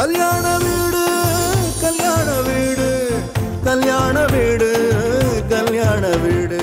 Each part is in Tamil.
கல்யாண வீடு கல்யாண வீடு கல்யாண வீடு கல்யாண வீடு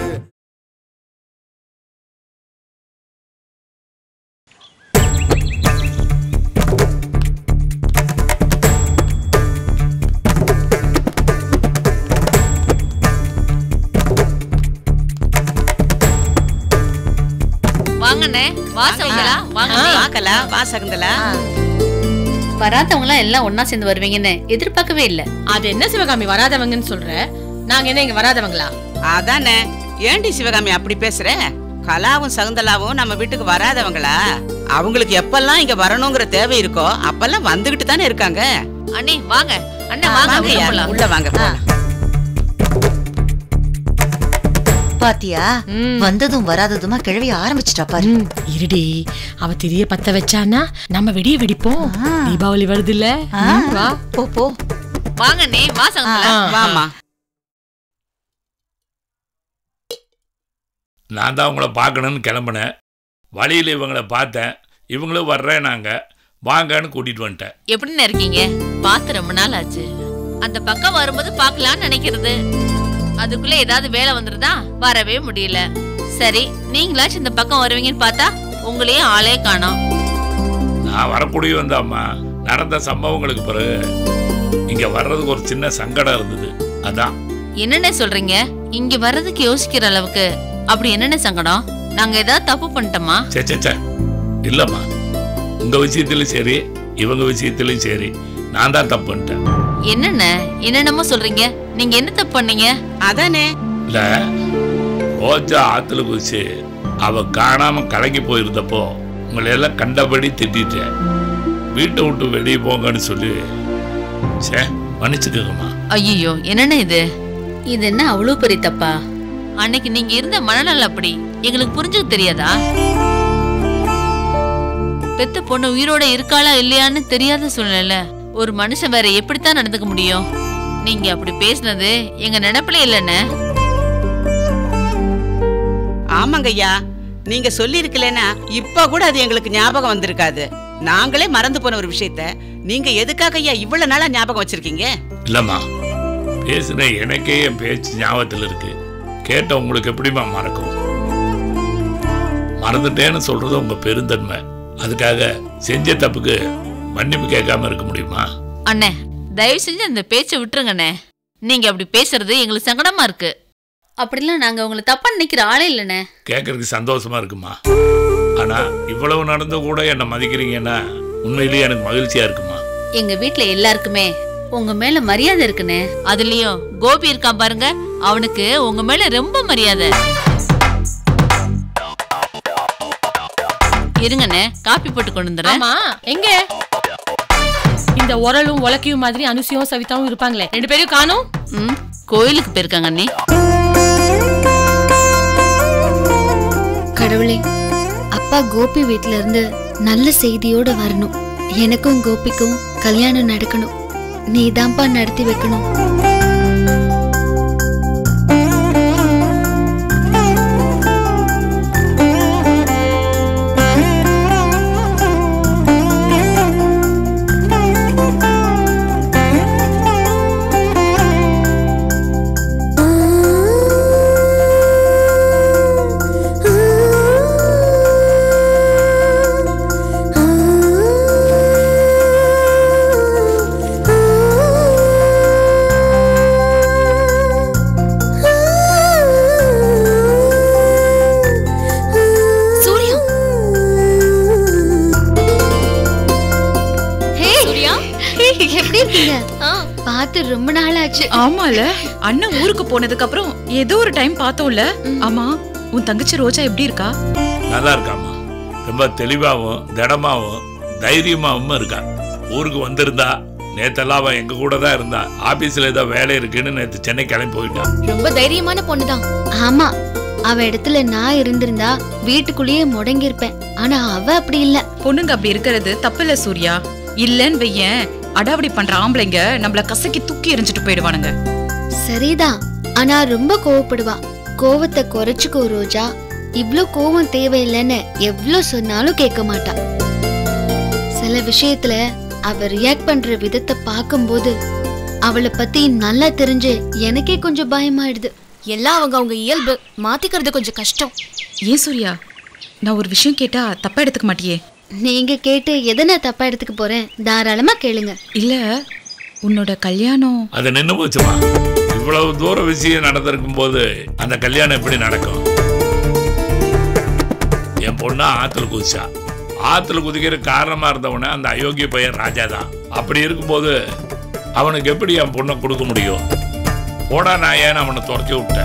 வாங்கண்ணே வாசவங்களா வாங்க வாக்கலா வா சகுந்தலா வராதவங்க எல்லாம் எல்லாம் ஒன்னா சேர்ந்து வருவீங்கன்னு எதிர்பார்க்கவே இல்ல அது என்ன சிவகாமி வராதவங்கன்னு சொல்ற நாங்க என்ன இங்க வராதவங்களா அதானே ஏண்டி சிவகாமி அப்படி பேசுற கலாவும் சகுந்தலாவும் நம்ம வீட்டுக்கு வராதவங்களா அவங்களுக்கு எப்பெல்லாம் இங்க வரணுங்கிற தேவை இருக்கோ அப்பெல்லாம் வந்துகிட்டு தானே இருக்காங்க அண்ணே வாங்க அண்ணா வாங்க உள்ள வாங்கய்யா, போலாம். உள்ள வாங்க போலாம். பாத்தியா வந்ததும் வராததுமா கிழவி ஆரம்பிச்சிட்டா பாரு ம், இருடி அவ திரிய பத்த வச்சானா நம்ம வெடிய வெடிப்போம் தீபாவளி வருது இல்ல வா போ போ வாங்கண்ணே வா சங்கங்களா வாமா நான் தான் உங்களை பார்க்கணும்னு கிளம்புனேன் வழியில் இவங்களை பார்த்தேன் இவங்களும் வர்றேன் நாங்கள் வாங்கன்னு கூட்டிகிட்டு வந்துட்டேன் எப்படின்னு இருக்கீங்க பார்த்து ரொம்ப நாள் ஆச்சு அந்த பக்கம் வரும்போது பார்க்கலாம்னு நினைக்கிறது அதுக்குள்ள ஏதாவது வேலை வந்துருதா வரவே முடியல சரி நீங்களாச்சும் இந்த பக்கம் வருவீங்கன்னு பார்த்தா உங்களையும் ஆளே காணோம் நான் வரக்கூடிய வந்தாம்மா நடந்த சம்பவங்களுக்கு பிறகு இங்கே வர்றதுக்கு ஒரு சின்ன சங்கடம் இருந்தது அதான் என்னென்ன சொல்றீங்க இங்க வர்றதுக்கு யோசிக்கிற அளவுக்கு அப்படி என்னென்ன சங்கடம் நாங்க ஏதாவது தப்பு பண்ணிட்டோமா சே சே சே இல்லைம்மா உங்கள் விஷயத்துலையும் சரி இவங்க விஷயத்துலையும் சரி நான் தான் தப்பு பண்ணிட்டேன் என்னென்ன என்னென்னமோ சொல்றீங்க நீங்க என்ன தப்பு பண்ணீங்க அதானே இல்லை ரோஜா ஆற்றுல குதிச்சு அவ காணாமல் கலங்கி போயிருந்தப்போ உங்களை எல்லாம் கண்டபடி திட்டிட்டேன் வீட்டை விட்டு வெளியே போங்கன்னு சொல்லி சே மன்னிச்சுக்கோங்கம்மா ஐயோ என்னென்ன இது இது என்ன அவ்வளவு பெரிய தப்பா அன்னைக்கு நீங்க இருந்த மனநல அப்படி எங்களுக்கு புரிஞ்சுக்க தெரியாதா பெத்த பொண்ணு உயிரோட இருக்காளா இல்லையான்னு தெரியாத சூழ்நிலை ஒரு மனுஷன் வேற எப்படித்தான் நடந்துக்க முடியும் நீங்க அப்படி பேசுனது எங்க நினைப்புல இல்லைன்னு ஆமாங்க ஐயா நீங்க சொல்லி இருக்கலனா இப்ப கூட அது எங்களுக்கு ஞாபகம் வந்திருக்காது நாங்களே மறந்து போன ஒரு விஷயத்த நீங்க எதுக்காக ஐயா இவ்வளவு நாளா ஞாபகம் வச்சிருக்கீங்க இல்லைம்மா பேசுன எனக்கே என் பேச்சு ஞாபகத்தில் இருக்கு கேட்ட உங்களுக்கு எப்படிம்மா மறக்கும் மறந்துட்டேன்னு சொல்றது உங்க பெருந்தன்மை அதுக்காக செஞ்ச தப்புக்கு மன்னிப்பு கேட்காம இருக்க முடியுமா அண்ணே தயவு செஞ்சு அந்த பேச்சை விட்டுருங்கண்ணே நீங்க அப்படி பேசுறது எங்களுக்கு சங்கடமா இருக்கு அப்படிலாம் நாங்க உங்களை தப்பா நினைக்கிற ஆளே இல்லைண்ணே கேட்கறதுக்கு சந்தோஷமா இருக்குமா ஆனா இவ்வளவு நடந்து கூட என்னை மதிக்கிறீங்கன்னா உண்மையிலேயே எனக்கு மகிழ்ச்சியா இருக்குமா எங்க வீட்ல எல்லாருக்குமே உங்க மேல மரியாதை இருக்குண்ணே அதுலயும் கோபி இருக்கான் பாருங்க அவனுக்கு உங்க மேல ரொம்ப மரியாதை இருங்கண்ணே காப்பி போட்டு கொண்டு வந்துடுறேன் ஆமா எங்க இந்த உரலும் உலக்கையும் மாதிரி அனுசியும் சவிதாவும் இருப்பாங்களே ரெண்டு பேரையும் காணும் ம் கோயிலுக்கு போயிருக்காங்க அண்ணே கடவுளே அப்பா கோபி வீட்ல இருந்து நல்ல செய்தியோட வரணும் எனக்கும் கோபிக்கும் கல்யாணம் நடக்கணும் நீதான்ப்பா நடத்தி வைக்கணும் சூர்யா ஹே சூர்யா எப்படி இருக்கீங்க பார்த்து ரொம்ப நாள் ஆச்சு ஆமால அண்ணன் ஊருக்கு போனதுக்கு அப்புறம் ஏதோ ஒரு டைம் பார்த்தோம்ல ஆமா உன் தங்கச்சி ரோஜா எப்படி இருக்கா நல்லா இருக்காம்மா ரொம்ப தெளிவாகவும் திடமாவும் தைரியமாவும் இருக்கா ஊருக்கு வந்திருந்தா நேத்தெல்லாம் அவன் எங்க கூட தான் இருந்தா ஆபீஸ்ல ஏதோ வேலை இருக்குன்னு நேத்து சென்னை கிளம்பி போயிட்டான் ரொம்ப தைரியமான பொண்ணுதான் ஆமா அவ இடத்துல நான் இருந்திருந்தா வீட்டுக்குள்ளேயே முடங்கி இருப்பேன் ஆனா அவ அப்படி இல்ல பொண்ணுங்க அப்படி இருக்கிறது தப்பில்ல சூர்யா இல்லன்னு வையேன் அடாவடி பண்ற ஆம்பளைங்க நம்மள கசக்கி தூக்கி எறிஞ்சிட்டு போயிடுவானுங்க சரிதான் ஆனா ரொம்ப கோவப்படுவா கோவத்தை குறைச்சுக்கோ ரோஜா இவ்ளோ கோவம் தேவையில்லைன்னு எவ்ளோ சொன்னாலும் கேட்க மாட்டா சில விஷயத்துல அவ ரியாக்ட் பண்ற விதத்தை பார்க்கும்போது அவளை பத்தி நல்லா தெரிஞ்சு எனக்கே கொஞ்சம் பயமாயிடுது எல்லாம் அவங்க அவங்க இயல்பு மாத்திக்கிறது கொஞ்சம் கஷ்டம் ஏன் சூர்யா நான் ஒரு விஷயம் கேட்டா தப்பா எடுத்துக்க மாட்டியே நீங்க கேட்டு எதை நான் தப்பா எடுத்துக்க போறேன் தாராளமா கேளுங்க இல்ல உன்னோட கல்யாணம் அது நின்று போச்சுமா இவ்வளவு தூர விஷயம் நடந்திருக்கும் போது அந்த கல்யாணம் எப்படி நடக்கும் என் பொண்ணா ஆத்துல குதிச்சா ஆத்துல குதிக்கிற காரணமா இருந்தவன அந்த அயோக்கிய பையன் ராஜா தான் அப்படி இருக்கும்போது அவனுக்கு எப்படி என் பொண்ணை கொடுக்க முடியும் போடா நான் ஏன் அவனை துரத்தி விட்டேன்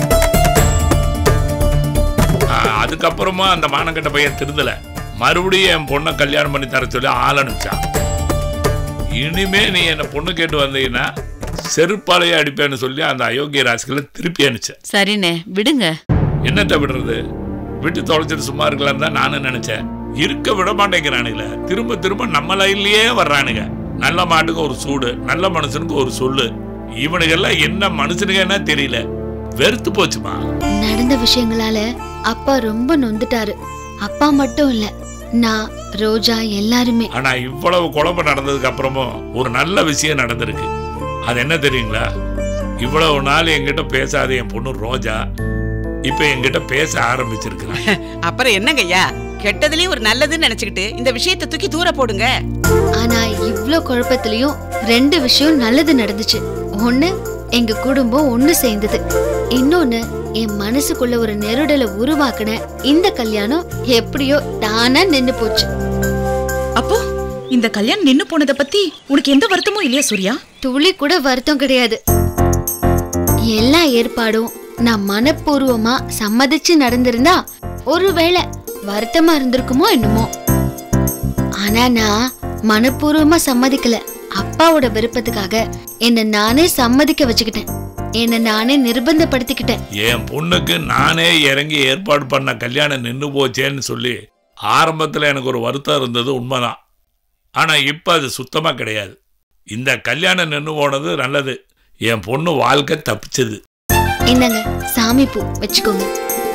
ஆ, அதுக்கப்புறமா அந்த மானக்கட்ட பையன் திருந்தல மறுபடியும் என் பொண்ணை கல்யாணம் பண்ணி தர சொல்லி ஆள் அனுப்பிச்சான் இனிமே நீ என்ன பொண்ணு கேட்டு வந்தீங்கன்னா செருப்பாலையே அடிப்பேன்னு சொல்லி அந்த அயோக்கிய ராசிகளை திருப்பி அனுப்பிச்சேன் சரிண்ணே விடுங்க என்னத்தை விடுறது விட்டு தொலைச்சிட்டு சும்மா இருக்கலாம் தான் நானும் நினைச்சேன் இருக்க விட மாட்டேங்கிறானுங்களே திரும்ப திரும்ப நம்ம லைன்லயே வர்றானுங்க நல்ல மாட்டுக்கு ஒரு சூடு நல்ல மனுஷனுக்கு ஒரு சொல்லு இவனுக்கெல்லாம் என்ன மனுஷனுங்கன்னா தெரியல வெறுத்து போச்சுமா நடந்த விஷயங்களால அப்பா ரொம்ப நொந்துட்டாரு அப்பா மட்டும் இல்ல நான் ரோஜா எல்லாருமே ஆனா இவ்வளவு குழப்பம் நடந்ததுக்கு அப்புறமும் ஒரு நல்ல விஷயம் நடந்திருக்கு அது என்ன தெரியுங்களா இவ்வளவு நாள் என்கிட்ட பேசாத என் பொண்ணு ரோஜா இப்ப என்கிட்ட பேச ஆரம்பிச்சிருக்கிறான் அப்புறம் என்னங்கய்யா கெட்டதுலயும் ஒரு நல்லதுன்னு நினைச்சுக்கிட்டு இந்த விஷயத்தை தூக்கி தூர போடுங்க ஆனா இவ்ளோ குழப்பத்திலயும் ரெண்டு விஷயம் நல்லது நடந்துச்சு ஒண்ணு எங்க குடும்பம் ஒண்ணு சேர்ந்தது இன்னொன்னு என் மனசுக்குள்ள ஒரு நெருடலை உருவாக்குன இந்த கல்யாணம் எப்படியோ தானா நின்னு போச்சு அப்போ இந்த கல்யாணம் நின்னு போனதை பத்தி உனக்கு எந்த வருத்தமும் இல்லையா சூர்யா துளி கூட வருத்தம் கிடையாது எல்லா ஏற்பாடும் நான் மனப்பூர்வமா சம்மதிச்சு நடந்திருந்தா ஒருவேளை வருத்தமா இருந்திருக்குமோ என்னமோ ஆனா நான் மனப்பூர்வமா சம்மதிக்கல அப்பாவோட விருப்பத்துக்காக என்ன நானே சம்மதிக்க வச்சுக்கிட்டேன் என்ன நானே நிர்பந்தப்படுத்திக்கிட்டேன் என் பொண்ணுக்கு நானே இறங்கி ஏற்பாடு பண்ண கல்யாணம் நின்று போச்சேன்னு சொல்லி ஆரம்பத்தில் எனக்கு ஒரு வருத்தம் இருந்தது உண்மைதான் ஆனால் இப்போ அது சுத்தமாக கிடையாது இந்த கல்யாணம் நின்று போனது நல்லது என் பொண்ணு வாழ்க்கை தப்பிச்சது என்னங்க சாமி பூ வச்சுக்கோங்க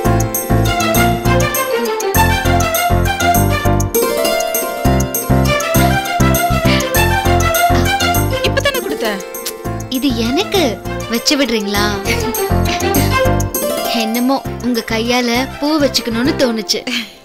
இப்பதானே கொடுத்த இது எனக்கு வச்சு விடுறீங்களா என்னமோ உங்க கையால பூ வச்சுக்கணும்னு தோணுச்சு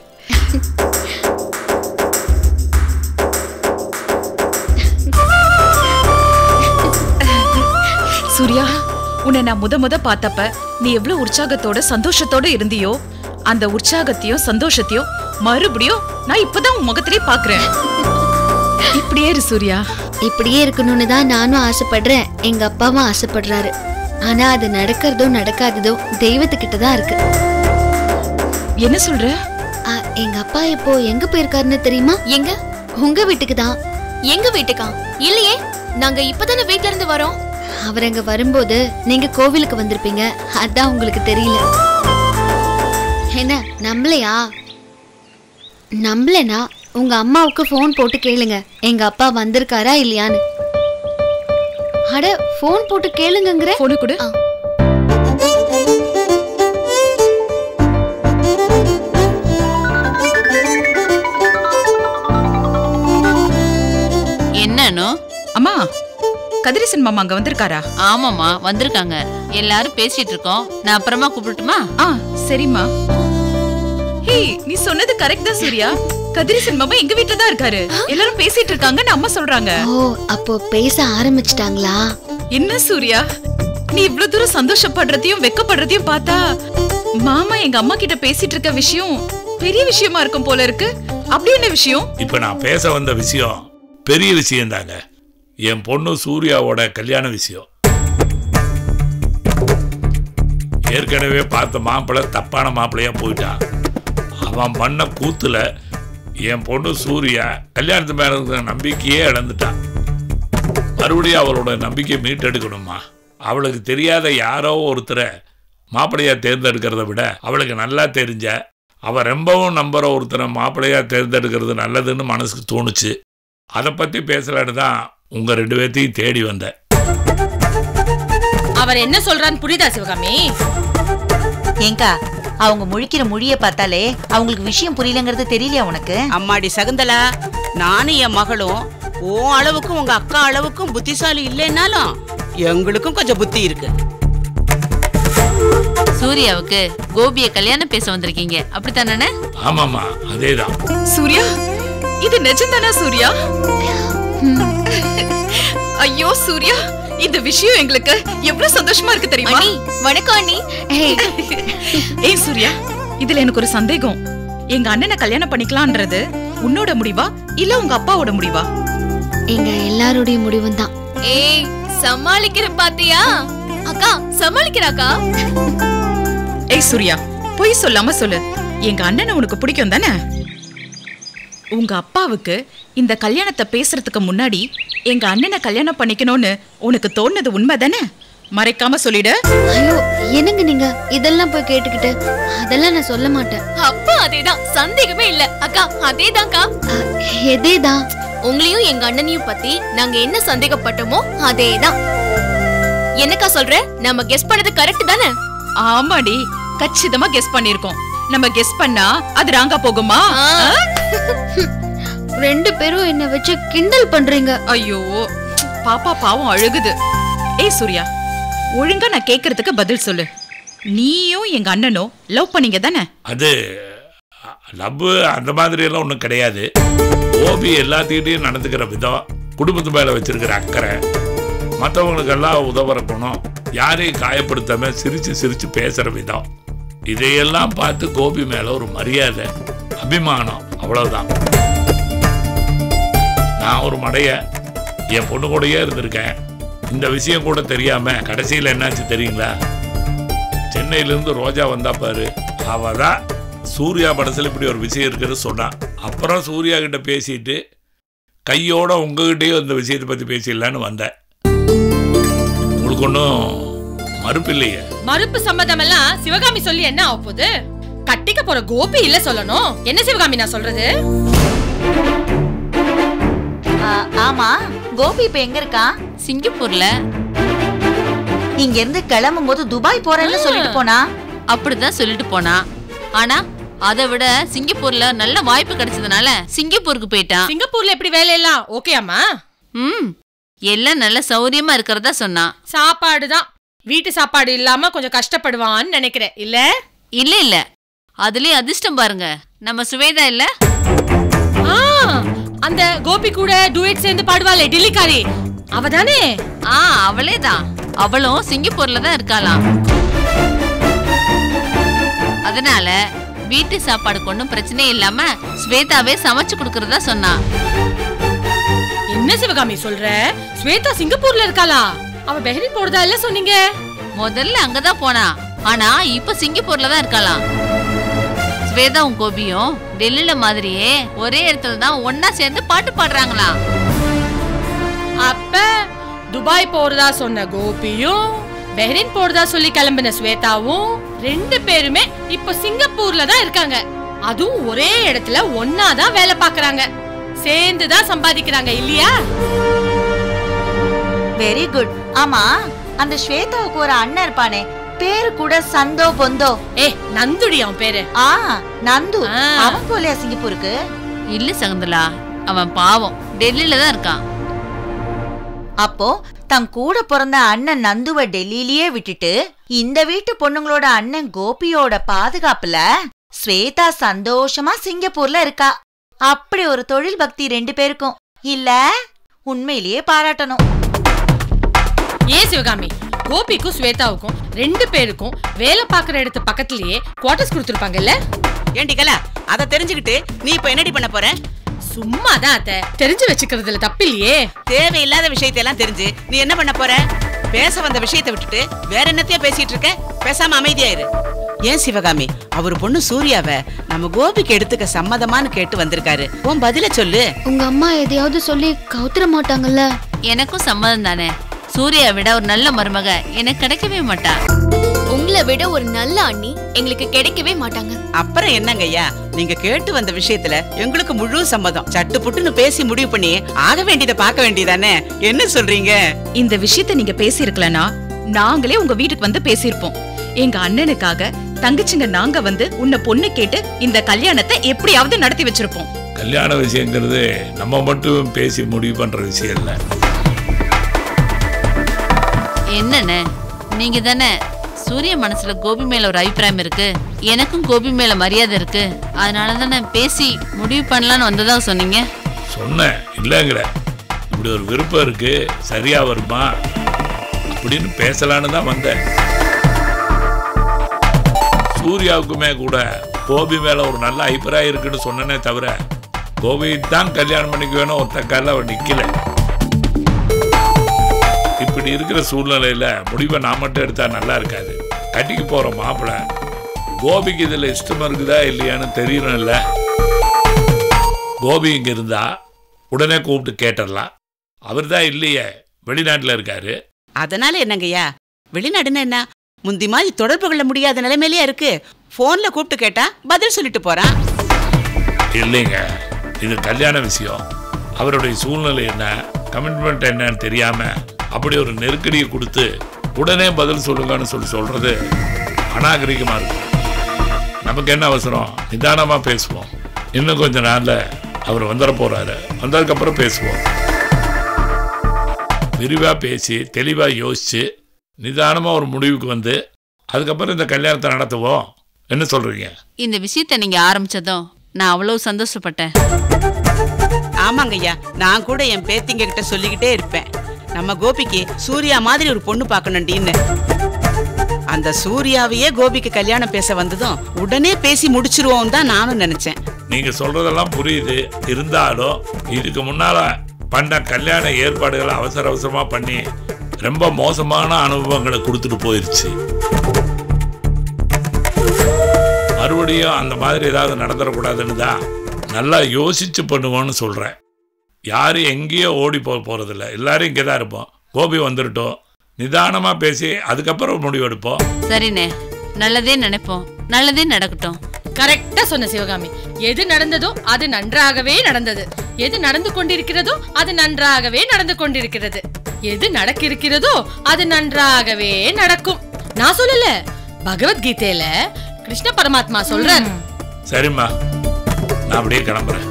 சூர்யா உன்னை நான் முத முத பார்த்தப்ப நீ எவ்வளவு உற்சாகத்தோட சந்தோஷத்தோட இருந்தியோ அந்த உற்சாகத்தையும் சந்தோஷத்தையும் மறுபடியும் நான் இப்பதான் உன் முகத்திலே பாக்குறேன் இப்படியே இரு சூர்யா இப்படியே இருக்கணும்னு தான் நானும் ஆசைப்படுறேன் எங்க அப்பாவும் ஆசைப்படுறாரு ஆனா அது நடக்கிறதோ நடக்காததோ தெய்வத்துக்கிட்ட தான் இருக்கு என்ன சொல்ற ஆ, எங்க அப்பா இப்போ எங்க போயிருக்காருன்னு தெரியுமா எங்க உங்க வீட்டுக்கு தான் எங்க வீட்டுக்கா இல்லையே நாங்க இப்பதானே வீட்ல இருந்து வரோம் அவர் அங்க வரும்போது நீங்க கோவிலுக்கு வந்திருப்பீங்க அதான் உங்களுக்கு தெரியல என்ன நம்பலையா நம்பலனா உங்க அம்மாவுக்கு ஃபோன் போட்டு கேளுங்க எங்க அப்பா வந்திருக்காரா இல்லையான்னு அட ஃபோன் போட்டு கேளுங்கங்கிற போன கொடு ஆ. என்னன்னு அம்மா கதிரேசன் மாமா அங்க வந்திருக்காரா ஆமாம்மா வந்திருக்காங்க எல்லாரும் பேசிட்டு இருக்கோம் நான் அப்புறமா கூப்பிடட்டுமா ஆ சரிம்மா ஹே நீ சொன்னது கரெக்ட் தான் சூர்யா கதிரேசன் மாமா எங்க வீட்ல தான் இருக்காரு எல்லாரும் பேசிட்டு இருக்காங்கன்னு அம்மா சொல்றாங்க ஓ அப்போ பேச ஆரம்பிச்சிட்டாங்களா என்ன சூர்யா நீ இவ்ளோ தூரம் சந்தோஷப்படுறதையும் வெக்கப்படுறதையும் பார்த்தா மாமா எங்க அம்மா கிட்ட பேசிட்டு இருக்க விஷயம் பெரிய விஷயமா இருக்கும் போல இருக்கு அப்படி என்ன விஷயம் இப்போ நான் பேச வந்த விஷயம் பெரிய விஷயம் தாங்க என் பொண்ணு சூர்யாவோட கல்யாண விஷயம் ஏற்கனவே பார்த்த மாப்பிள்ளை தப்பான மாப்பிள்ளையா போயிட்டான் அவன் பண்ண கூத்துல என் பொண்ணு சூர்யா கல்யாணத்து மேல இருக்கிற நம்பிக்கையே இழந்துட்டான் மறுபடியும் அவளோட நம்பிக்கையை மீட்டெடுக்கணுமா அவளுக்கு தெரியாத யாரோ ஒருத்தரை மாப்பிள்ளையா தேர்ந்தெடுக்கிறத விட அவளுக்கு நல்லா தெரிஞ்ச அவ ரொம்பவும் நம்புற ஒருத்தரை மாப்பிள்ளையா தேர்ந்தெடுக்கிறது நல்லதுன்னு மனசுக்கு தோணுச்சு அதை பத்தி பேசலான்னு தான் உங்க ரெண்டு பேர்த்தையும் தேடி வந்தேன் அவர் என்ன சொல்றான்னு புரியுதா சிவகாமி ஏங்கா அவங்க முழிக்கிற மொழிய பார்த்தாலே அவங்களுக்கு விஷயம் புரியலங்கிறது தெரியலையா உனக்கு அம்மாடி சகுந்தலா நானும் என் மகளும் உன் அளவுக்கும் உங்க அக்கா அளவுக்கும் புத்திசாலி இல்லைன்னாலும் எங்களுக்கும் கொஞ்சம் புத்தி இருக்கு சூர்யாவுக்கு கோபிய கல்யாணம் பேச வந்திருக்கீங்க அப்படித்தானே ஆமாம்மா அதேதான் சூர்யா இது நிஜம்தானா சூர்யா ஐயோ சூர்யா இந்த விஷயம் எங்களுக்கு எவ்வளவு சந்தோஷமா இருக்கு தெரியுமா அண்ணி வணக்கம் அண்ணி ஏய் ஏய் சூர்யா இதுல எனக்கு ஒரு சந்தேகம் எங்க அண்ணனை கல்யாணம் பண்ணிக்கலாம்ன்றது உன்னோட முடிவா இல்ல உங்க அப்பாவோட முடிவா எங்க எல்லாருடைய முடிவும் தான் ஏய் சமாளிக்கிற பாத்தியா அக்கா சமாளிக்கிறாக்கா ஏய் சூர்யா பொய் சொல்லாம சொல்லு எங்க அண்ணனை உனக்கு பிடிக்கும் தானே உங்க அப்பாவுக்கு இந்த கல்யாணத்தை பேசுறதுக்கு முன்னாடி எங்க அண்ணனை கல்யாணம் பண்ணிக்கணும்னு உனக்கு தோணுது உண்மை தானே மறைக்காம சொல்லிடு ஐயோ என்னங்க நீங்க இதெல்லாம் போய் கேட்டுக்கிட்டு அதெல்லாம் நான் சொல்ல மாட்டேன் அப்பா அதேதான் சந்தேகமே இல்ல அக்கா அதேதான்க்கா அஹ், எதேதான் உங்களையும் எங்க அண்ணனையும் பத்தி நாங்க என்ன சந்தேகப்பட்டோமோ அதேதான் என்னக்கா சொல்ற நம்ம கெஸ் பண்ணது கரெக்ட் தானே ஆமாடி கச்சிதமா கெஸ் பண்ணிருக்கோம் நம்ம கெஸ் பண்ணா அது ராங்கா போகுமா ஆ. ரெண்டு பேரும் என்ன வச்சு கிண்டல் பண்றீங்க ஐயோ பாப்பா பாவம் அழுகுது ஏய் சூர்யா ஒழுங்கா நான் கேக்குறதுக்கு பதில் சொல்லு நீயும் எங்க அண்ணனும் லவ் பண்ணீங்க தானே அது லவ் அந்த மாதிரி எல்லாம் ஒன்றும் கிடையாது ஓபி எல்லாத்துக்கிட்டையும் நடந்துக்கிற விதம் குடும்பத்து மேலே வச்சிருக்கிற அக்கறை மற்றவங்களுக்கெல்லாம் உதவுற குணம் யாரையும் காயப்படுத்தாம சிரிச்சு சிரிச்சு பேசுற விதம் இதையெல்லாம் பார்த்து கோபி மேல ஒரு மரியாதை அபிமானம் அவ்வளவுதான் நான் ஒரு மடைய என் பொண்ணு கூடயே இருந்திருக்கேன் இந்த விஷயம் கூட தெரியாம கடைசியில் என்னாச்சு தெரியுங்களா சென்னையிலேருந்து ரோஜா வந்தா பாரு அவ தான் சூர்யா படத்தில் இப்படி ஒரு விஷயம் இருக்குன்னு சொன்னான் அப்புறம் சூர்யா கிட்ட பேசிட்டு கையோட உங்ககிட்டயும் இந்த விஷயத்தை பற்றி பேசிடலான்னு வந்தேன் உங்களுக்கு ஒன்றும் மறுப்பு இல்லையே மறுப்பு சம்மதம் எல்லாம் சிவகாமி சொல்லி என்ன ஆக போகுது கட்டிக்க போற கோபி இல்ல சொல்லணும் என்ன சிவகாமி நான் சொல்றது ஆ, ஆமா கோபி இப்ப எங்க இருக்கான் சிங்கப்பூர்ல இங்க இருந்து கிளம்பும் போது துபாய் போறேன்னு சொல்லிட்டு போனா அப்படிதான் சொல்லிட்டு போனா ஆனா அதை விட சிங்கப்பூர்ல நல்ல வாய்ப்பு கிடைச்சதுனால சிங்கப்பூருக்கு போயிட்டான் சிங்கப்பூர்ல எப்படி வேலையெல்லாம் ஓகேயாமா ம் எல்லாம் நல்ல சௌரியமா இருக்கிறதா சொன்னான் சாப்பாடு தான் வீட்டு சாப்பாடு இல்லாம கொஞ்சம் கஷ்டப்படுவான்னு நினைக்கிறேன் இல்ல இல்ல இல்ல அதுலயும் அதிர்ஷ்டம் பாருங்க நம்ம சுவேதா இல்ல ஆ, அந்த கோபி கூட டூயட் சேர்ந்து பாடுவாளே டில்லிக்காரி அவ தானே ஆ அவளே தான் அவளும் சிங்கப்பூர்ல தான் இருக்காளாம் அதனால வீட்டு சாப்பாடுக்கு ஒன்றும் பிரச்சனை இல்லாம ஸ்வேதாவே சமைச்சு கொடுக்கறதா சொன்னா என்ன சிவகாமி சொல்ற ஸ்வேதா சிங்கப்பூர்ல இருக்காளா அவ பெஹரின் போறதா இல்ல சொன்னீங்க முதல்ல அங்கதான் போனா ஆனா இப்ப சிங்கப்பூர்ல தான் இருக்காளாம் ஸ்வேதாவும் கோபியும் டெல்லியில மாதிரியே ஒரே இடத்துல தான் ஒன்னா சேர்ந்து பாட்டு பாடுறாங்களாம் அப்ப துபாய் போறதா சொன்ன கோபியும் பெஹரின் போறதா சொல்லி கிளம்பின ஸ்வேதாவும் ரெண்டு பேருமே இப்ப சிங்கப்பூர்ல தான் இருக்காங்க அதுவும் ஒரே இடத்துல ஒன்னா தான் வேலை பாக்குறாங்க சேர்ந்து தான் சம்பாதிக்கிறாங்க இல்லையா வெரி குட் ஆமா அந்த ஸ்வேதாவுக்கு ஒரு அண்ணன் இருப்பானே பேரு கூட சந்தோ பொந்தோ ஏ நந்துடி அவன் பேரு ஆ நந்து ஆ. அவன் போலையா சிங்கப்பூருக்கு இல்ல சகுந்தலா அவன் பாவம் டெல்லியில தான் இருக்கான் அப்போ தன் கூட பிறந்த அண்ணன் நந்துவ டெல்லியிலேயே விட்டுட்டு இந்த வீட்டு பொண்ணுங்களோட அண்ணன் கோபியோட பாதுகாப்புல ஸ்வேதா சந்தோஷமா சிங்கப்பூர்ல இருக்கா அப்படி ஒரு தொழில் பக்தி ரெண்டு பேருக்கும் இல்ல உண்மையிலேயே பாராட்டணும் ஏன் சிவகாமி கோபிக்கும் ஸ்வேதாவுக்கும் ரெண்டு பேருக்கும் வேலை பாக்குற இடத்து பக்கத்துலயே குவார்டர்ஸ் கொடுத்துருப்பாங்கல்ல ஏண்டி கலா அதை தெரிஞ்சுக்கிட்டு நீ இப்ப என்னடி பண்ண போற சும்மா தான் அத்தை தெரிஞ்சு வச்சுக்கிறதுல தப்பில்லையே தேவையில்லாத விஷயத்தையெல்லாம் தெரிஞ்சு நீ என்ன பண்ண போற பேச வந்த விஷயத்தை விட்டுட்டு வேற என்னத்தையா பேசிட்டு இருக்க பேசாம அமைதியாயிரு ஏன் சிவகாமி அவர் பொண்ணு சூர்யாவ நம்ம கோபிக்கு எடுத்துக்க சம்மதமான்னு கேட்டு வந்திருக்காரு உன் பதில சொல்லு உங்க அம்மா எதையாவது சொல்லி கவுத்துற மாட்டாங்கல்ல எனக்கும் சம்மதம் தானே சூர்யா விட ஒரு நல்ல மருமக எனக்கு கிடைக்கவே மாட்டா உங்களை விட ஒரு நல்ல அண்ணி எங்களுக்கு கிடைக்கவே மாட்டாங்க அப்புறம் என்னங்கய்யா நீங்க கேட்டு வந்த விஷயத்துல எங்களுக்கு முழு சம்மதம் சட்டு புட்டுன்னு பேசி முடிவு பண்ணி ஆக வேண்டியதை பார்க்க வேண்டியதானே என்ன சொல்றீங்க இந்த விஷயத்த நீங்க பேசியிருக்கலனா நாங்களே உங்க வீட்டுக்கு வந்து பேசியிருப்போம் எங்க அண்ணனுக்காக தங்கச்சிங்க நாங்க வந்து உன்னை பொண்ணு கேட்டு இந்த கல்யாணத்தை எப்படியாவது நடத்தி வச்சிருப்போம் கல்யாண விஷயங்கிறது நம்ம மட்டும் பேசி முடிவு பண்ற விஷயம் இல்லை என்னண்ணே நீங்க தானே சூரிய மனசுல கோபி மேல ஒரு அபிப்பிராயம் இருக்கு எனக்கும் கோபி மேல மரியாதை இருக்கு அதனால தானே பேசி முடிவு பண்ணலான்னு வந்ததா சொன்னீங்க சொன்னேன் இல்லைங்கிற இப்படி ஒரு விருப்பம் இருக்கு சரியா வருமா அப்படின்னு பேசலான்னு தான் வந்தேன் சூர்யாவுக்குமே கூட கோபி மேல ஒரு நல்ல அபிப்பிராயம் இருக்குன்னு சொன்னனே தவிர கோபி தான் கல்யாணம் பண்ணிக்க வேணும் ஒருத்த காலில் அவன் நிக்கல இப்படி இருக்கிற சூழ்நிலையில முடிவை நான் மட்டும் எடுத்தா நல்லா இருக்காது கட்டிக்க போற மாப்பிள்ளை கோபிக்கு இதுல இஷ்டம் இருக்குதா இல்லையான்னு தெரியணும்ல கோபி இங்க இருந்தா உடனே கூப்பிட்டு கேட்டுடலாம் அவர் தான் இல்லையே வெளிநாட்டில் இருக்காரு அதனால என்னங்கய்யா வெளிநாடுன்னா என்ன முந்தி மாதிரி தொடர்பு கொள்ள முடியாத நிலைமையிலேயே இருக்கு போன்ல கூப்பிட்டு கேட்டா பதில் சொல்லிட்டு போறான் இல்லைங்க இது கல்யாண விஷயம் அவருடைய சூழ்நிலை என்ன கமிட்மெண்ட் என்னன்னு தெரியாம அப்படி ஒரு நெருக்கடியை கொடுத்து உடனே பதில் சொல்லுங்கன்னு சொல்லி சொல்றது அநாகரிகமா இருக்கும் நமக்கு என்ன அவசரம் நிதானமா பேசுவோம் இன்னும் கொஞ்ச நாள்ல அவர் வந்துட போறாரு வந்ததுக்கப்புறம் பேசுவோம் விரிவா பேசி தெளிவா யோசிச்சு நிதானமா ஒரு முடிவுக்கு வந்து அதுக்கப்புறம் இந்த கல்யாணத்தை நடத்துவோம் என்ன சொல்றீங்க இந்த விஷயத்தை நீங்க ஆரம்பிச்சதும் நான் அவ்வளவு சந்தோஷப்பட்டேன் ஆமாங்கய்யா நான் கூட என் பேத்திங்க கிட்ட சொல்லிக்கிட்டே இருப்பேன் நம்ம கோபிக்கு சூர்யா மாதிரி ஒரு பொண்ணு பார்க்கணும்டின்னு அந்த சூர்யாவையே கோபிக்கு கல்யாணம் பேச வந்ததும் உடனே பேசி முடிச்சிருவோம் தான் நானும் நினைச்சேன் நீங்க சொல்றதெல்லாம் புரியுது இருந்தாலும் இதுக்கு முன்னால பண்ண கல்யாண ஏற்பாடுகளை அவசர அவசரமா பண்ணி ரொம்ப மோசமான அனுபவங்களை கொடுத்துட்டு போயிருச்சு மறுபடியும் அந்த மாதிரி ஏதாவது நடந்துடக்கூடாதுன்னு தான் நல்லா யோசிச்சு பண்ணுவோன்னு சொல்றேன் யாரும் எங்கேயோ ஓடி போக போறதில்ல எல்லாரும் இங்கே தான் இருப்போம் கோபி வந்துருட்டோம் நிதானமா பேசி அதுக்கப்புறம் முடிவெடுப்போம் சரிண்ணே நல்லதே நினைப்போம் நல்லதே நடக்கட்டும் கரெக்டா சொன்ன சிவகாமி எது நடந்ததோ அது நன்றாகவே நடந்தது எது நடந்து கொண்டிருக்கிறதோ அது நன்றாகவே நடந்து கொண்டிருக்கிறது எது நடக்க இருக்கிறதோ அது நன்றாகவே நடக்கும் நான் சொல்லல பகவத்கீதையில கிருஷ்ண பரமாத்மா சொல்றார் சரிம்மா நான் அப்படியே கிளம்புறேன்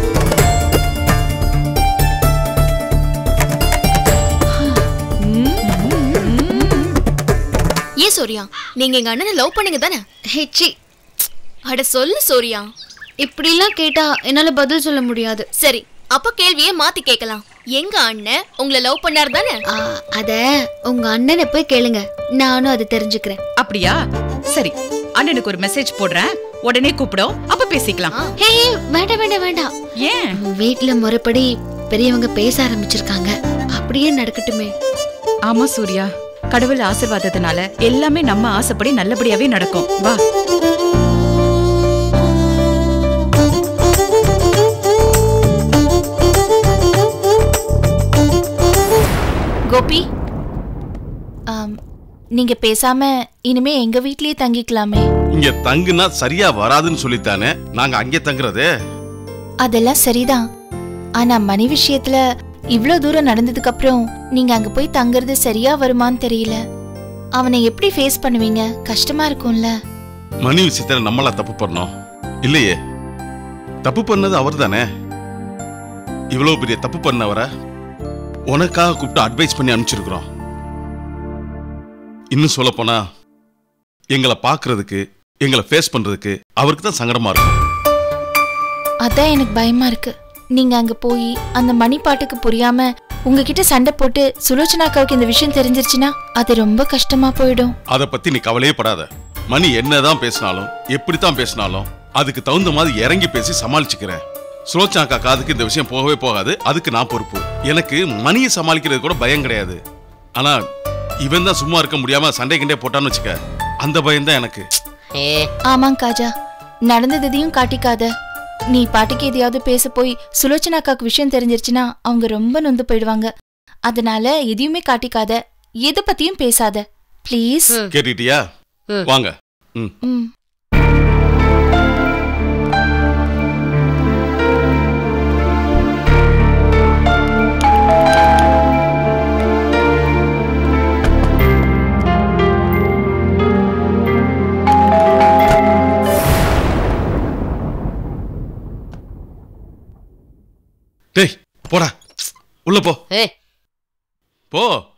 ஏன் சூர்யா நீங்க எங்க அண்ணனை லவ் பண்ணீங்க தானே ஹெச்சி அட சொல்லு சூர்யா இப்படிலாம் கேட்டா என்னால பதில் சொல்ல முடியாது சரி அப்ப கேள்வியை மாத்தி கேட்கலாம் எங்க அண்ணன் உங்களை லவ் பண்ணார் தானே ஆ, அத உங்க அண்ணனை போய் கேளுங்க நானும் அதை தெரிஞ்சுக்கிறேன் அப்படியா சரி அண்ணனுக்கு ஒரு மெசேஜ் போடுறேன் உடனே கூப்பிடும் அப்ப பேசிக்கலாம் ஹே வேண்டாம் வேண்டாம் வேண்டாம் ஏன் வீட்ல முறைப்படி பெரியவங்க பேச ஆரம்பிச்சிருக்காங்க அப்படியே நடக்கட்டுமே ஆமா சூர்யா கடவுள் ஆசிர்வாதத்தினால எல்லாமே நம்ம ஆசைப்படி நல்லபடியாவே நடக்கும் வா கோபி ஆம், நீங்க பேசாம இனிமே எங்க வீட்லயே தங்கிக்கலாமே இங்க தங்குனா சரியா வராதுன்னு சொல்லித்தானே நாங்க அங்கே தங்குறது அதெல்லாம் சரிதான் ஆனா மணி விஷயத்துல இவ்ளோ தூரம் நடந்ததுக்கு அப்புறம் நீங்க அங்க போய் தங்குறது சரியா வருமான்னு தெரியல அவனை எப்படி ஃபேஸ் பண்ணுவீங்க கஷ்டமா இருக்கும்ல மணி விஷயத்துல நம்மளா தப்பு பண்ணோம் இல்லையே தப்பு பண்ணது அவர் தானே இவ்வளவு பெரிய தப்பு பண்ணவரை உனக்காக கூப்பிட்டு அட்வைஸ் பண்ணி அனுப்பிச்சிருக்கிறோம் இன்னும் சொல்ல போனா எங்களை பார்க்கிறதுக்கு எங்களை ஃபேஸ் பண்றதுக்கு அவருக்கு தான் சங்கடமா இருக்கும் அதான் எனக்கு பயமா இருக்கு நீங்க அங்க போய் அந்த மணி பாட்டுக்கு புரியாம உங்ககிட்ட சண்டை போட்டு சுலோச்சனாக்காவுக்கு இந்த விஷயம் தெரிஞ்சிருச்சுன்னா அது ரொம்ப கஷ்டமா போயிடும் அதை பத்தி நீ கவலையே படாத மணி என்னதான் பேசினாலும் எப்படித்தான் பேசினாலும் அதுக்கு தகுந்த மாதிரி இறங்கி பேசி சமாளிச்சுக்கிறேன் சுலோச்சனாக்கா காதுக்கு இந்த விஷயம் போகவே போகாது அதுக்கு நான் பொறுப்பு எனக்கு மணியை சமாளிக்கிறது கூட பயம் கிடையாது ஆனா இவன் தான் சும்மா இருக்க முடியாம சண்டை கிண்டே போட்டான்னு வச்சுக்க அந்த பயம் தான் எனக்கு ஆமாங் காஜா நடந்ததையும் காட்டிக்காத நீ பாட்டுக்கு எதையாவது பேச போய் சுலோச்சனாக்காக்கு விஷயம் தெரிஞ்சிருச்சுன்னா அவங்க ரொம்ப நொந்து போயிடுவாங்க அதனால எதையுமே காட்டிக்காத எதை பத்தியும் பேசாத ப்ளீஸ் கேட்டுட்டியா வாங்க ம் ம் டேய் போடா உள்ள போ ஏய் போ